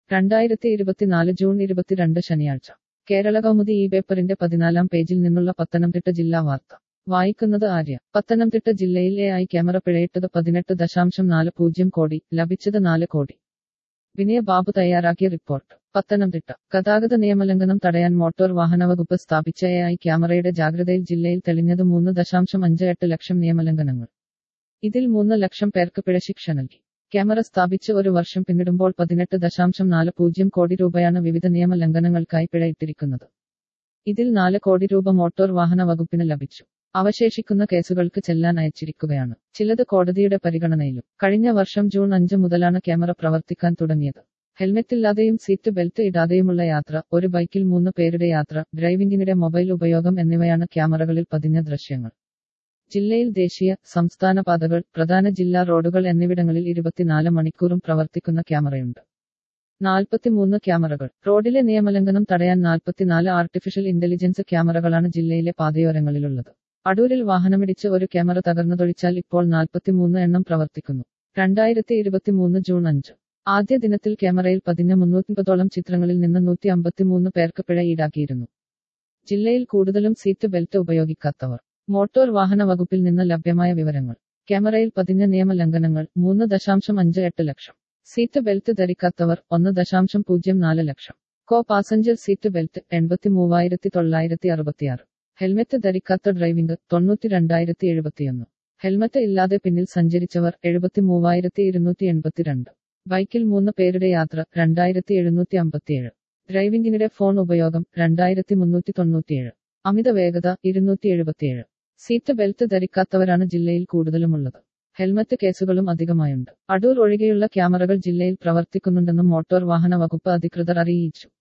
രണ്ടായിരത്തി ഇരുപത്തിനാല് ജൂൺ ഇരുപത്തിരണ്ട് ശനിയാഴ്ച കേരള കൗമുദി ഈ പേപ്പറിന്റെ പതിനാലാം പേജിൽ നിന്നുള്ള പത്തനംതിട്ട ജില്ലാ വാർത്ത വായിക്കുന്നത് ആര്യ പത്തനംതിട്ട ജില്ലയിൽ എ ഐ ക്യാമറ പിഴയിട്ടത് പതിനെട്ട് ദശാംശം നാല് പൂജ്യം കോടി ലഭിച്ചത് നാല് കോടി വിനയ ബാബു തയ്യാറാക്കിയ റിപ്പോർട്ട് പത്തനംതിട്ട ഗതാഗത നിയമലംഘനം തടയാൻ മോട്ടോർ വാഹന വകുപ്പ് സ്ഥാപിച്ച എ ഐ ക്യാമറയുടെ ജാഗ്രതയിൽ ജില്ലയിൽ തെളിഞ്ഞത് മൂന്ന് ദശാംശം അഞ്ച് എട്ട് ലക്ഷം നിയമലംഘനങ്ങൾ ഇതിൽ മൂന്ന് ലക്ഷം പേർക്ക് പിഴ ശിക്ഷ നൽകി ക്യാമറ സ്ഥാപിച്ച് ഒരു വർഷം പിന്നിടുമ്പോൾ പതിനെട്ട് ദശാംശം നാല് പൂജ്യം കോടി രൂപയാണ് വിവിധ നിയമലംഘനങ്ങൾക്കായി പിഴ ഇട്ടിരിക്കുന്നത് ഇതിൽ നാല് കോടി രൂപ മോട്ടോർ വാഹന വകുപ്പിന് ലഭിച്ചു അവശേഷിക്കുന്ന കേസുകൾക്ക് ചെല്ലാൻ അയച്ചിരിക്കുകയാണ് ചിലത് കോടതിയുടെ പരിഗണനയിലും കഴിഞ്ഞ വർഷം ജൂൺ അഞ്ച് മുതലാണ് ക്യാമറ പ്രവർത്തിക്കാൻ തുടങ്ങിയത് ഹെൽമെറ്റില്ലാതെയും സീറ്റ് ബെൽറ്റ് ഇടാതെയുമുള്ള യാത്ര ഒരു ബൈക്കിൽ മൂന്ന് പേരുടെ യാത്ര ഡ്രൈവിംഗിനിടെ മൊബൈൽ ഉപയോഗം എന്നിവയാണ് ക്യാമറകളിൽ പതിഞ്ഞ ദൃശ്യങ്ങൾ ജില്ലയിൽ ദേശീയ സംസ്ഥാന പാതകൾ പ്രധാന ജില്ലാ റോഡുകൾ എന്നിവിടങ്ങളിൽ ഇരുപത്തിനാല് മണിക്കൂറും പ്രവർത്തിക്കുന്ന ക്യാമറയുണ്ട് നാൽപ്പത്തിമൂന്ന് ക്യാമറകൾ റോഡിലെ നിയമലംഘനം തടയാൻ നാൽപ്പത്തിനാല് ആർട്ടിഫിഷ്യൽ ഇന്റലിജൻസ് ക്യാമറകളാണ് ജില്ലയിലെ പാതയോരങ്ങളിലുള്ളത് അടൂരിൽ വാഹനമിടിച്ച് ഒരു ക്യാമറ തകർന്നതൊഴിച്ചാൽ ഇപ്പോൾ നാൽപ്പത്തിമൂന്ന് എണ്ണം പ്രവർത്തിക്കുന്നു രണ്ടായിരത്തി ഇരുപത്തിമൂന്ന് ജൂൺ അഞ്ച് ആദ്യ ദിനത്തിൽ ക്യാമറയിൽ പതിഞ്ഞ മുന്നൂറ്റിമ്പതോളം ചിത്രങ്ങളിൽ നിന്ന് നൂറ്റി അമ്പത്തിമൂന്ന് പേർക്ക് പിഴ ഈടാക്കിയിരുന്നു ജില്ലയിൽ കൂടുതലും സീറ്റ് ബെൽറ്റ് ഉപയോഗിക്കാത്തവർ മോട്ടോർ വാഹന വകുപ്പിൽ നിന്ന് ലഭ്യമായ വിവരങ്ങൾ ക്യാമറയിൽ പതിഞ്ഞ നിയമലംഘനങ്ങൾ മൂന്ന് ദശാംശം അഞ്ച് എട്ട് ലക്ഷം സീറ്റ് ബെൽറ്റ് ധരിക്കാത്തവർ ഒന്ന് ദശാംശം പൂജ്യം നാല് ലക്ഷം കോ പാസഞ്ചർ സീറ്റ് ബെൽറ്റ് എൺപത്തി മൂവായിരത്തി തൊള്ളായിരത്തി അറുപത്തിയാറ് ഹെൽമെറ്റ് ധരിക്കാത്ത ഡ്രൈവിംഗ് തൊണ്ണൂറ്റി രണ്ടായിരത്തി എഴുപത്തിയൊന്ന് ഹെൽമറ്റ് ഇല്ലാതെ പിന്നിൽ സഞ്ചരിച്ചവർ എഴുപത്തി മൂവായിരത്തി ഇരുന്നൂറ്റി എൺപത്തിരണ്ട് ബൈക്കിൽ മൂന്ന് പേരുടെ യാത്ര രണ്ടായിരത്തി എഴുന്നൂറ്റി അമ്പത്തിയേഴ് ഡ്രൈവിംഗിനിടെ ഫോൺ ഉപയോഗം രണ്ടായിരത്തി മുന്നൂറ്റി തൊണ്ണൂറ്റിയേഴ് അമിത വേഗത ഇരുന്നൂറ്റി എഴുപത്തിയേഴ് സീറ്റ് ബെൽറ്റ് ധരിക്കാത്തവരാണ് ജില്ലയിൽ കൂടുതലുമുള്ളത് ഹെൽമറ്റ് കേസുകളും അധികമായുണ്ട് അടൂർ ഒഴികെയുള്ള ക്യാമറകൾ ജില്ലയിൽ പ്രവർത്തിക്കുന്നുണ്ടെന്നും മോട്ടോർ വാഹന വകുപ്പ് അധികൃതർ അറിയിച്ചു